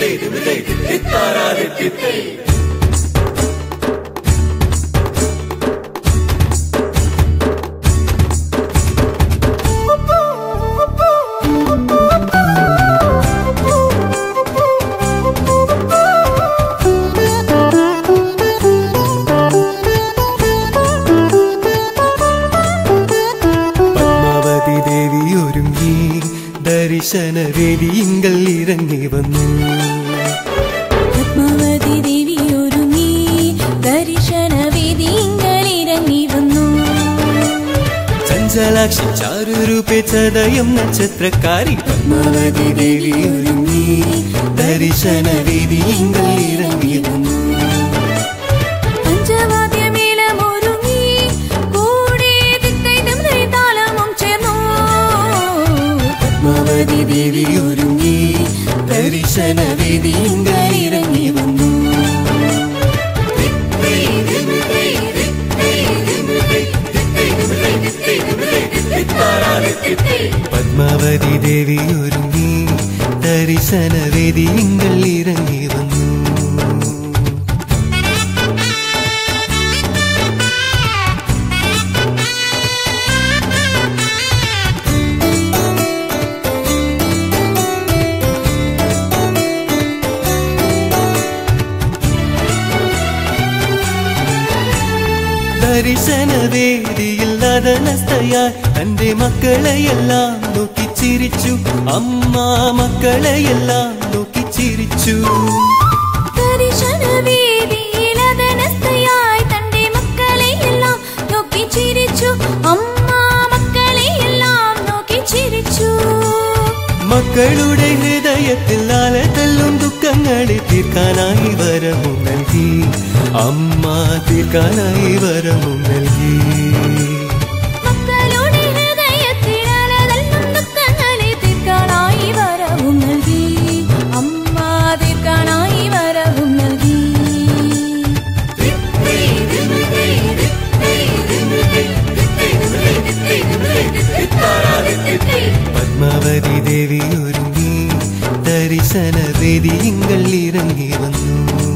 പത്മാവതി ദേവി ഒരുങ്ങി ദർശന വേദിയിങ്കൽ ഇറങ്ങി വന്നു പത്മാവതി ദേവി ഒരുങ്ങി ദർശന വേദിയിറങ്ങി വന്നു ചഞ്ചലാക്ഷി ചാരുരൂപേ ചതയം നക്ഷത്രക്കാരി പത്മാവതി ദേവി ഒരുങ്ങി ദർശന വേദിയിങ്കൽ ഇറങ്ങി വന്നു പഞ്ചവാദ്യമേളമൊരുങ്ങി കൂടെ തിത്തൈതം താളമും ചേർന്നു പത്മാവതി ദേവി ഒരുങ്ങി ദർശന വേദിയിങ്കൽ ഇറങ്ങി വന്നു പത്മാവതി ദേവി ഒരുങ്ങി ദർശന വേദിയിങ്കൽ ഇറങ്ങി വന്നു ദർശനവേദിയിൽ അതനസ്ഥയായി തന്റെ മക്കളെയെല്ലാം നോക്കി ചിരിച്ചു അമ്മ മക്കളെയെല്ലാം നോക്കി ചിരിച്ചു ദർശനവേദിയിൽ അതനസ്ഥയായി തന്റെ മക്കളെയെല്ലാം നോക്കി ചിരിച്ചു അമ്മ മക്കളെയെല്ലാം നോക്കി ചിരിച്ചു മക്കളുടെ ഹൃദയത്തിൽ അലതല്ലും ദുഃഖങ്ങളെ തീർക്കാനായി വരവും നൽകി അമ്മ തീർക്കാനായി വരവും നൽകി മക്കളുടെ ഹൃദയത്തിൽ അലതല്ലും ദുഃഖങ്ങളെ തീർക്കാനായി വരവും നൽകി അമ്മ തീർക്കാനായി വരവും നൽകി പത്മാവതി ദേവി ഒരുങ്ങി ദർശന വേദിയിങ്കൽ ഇറങ്ങി വന്നു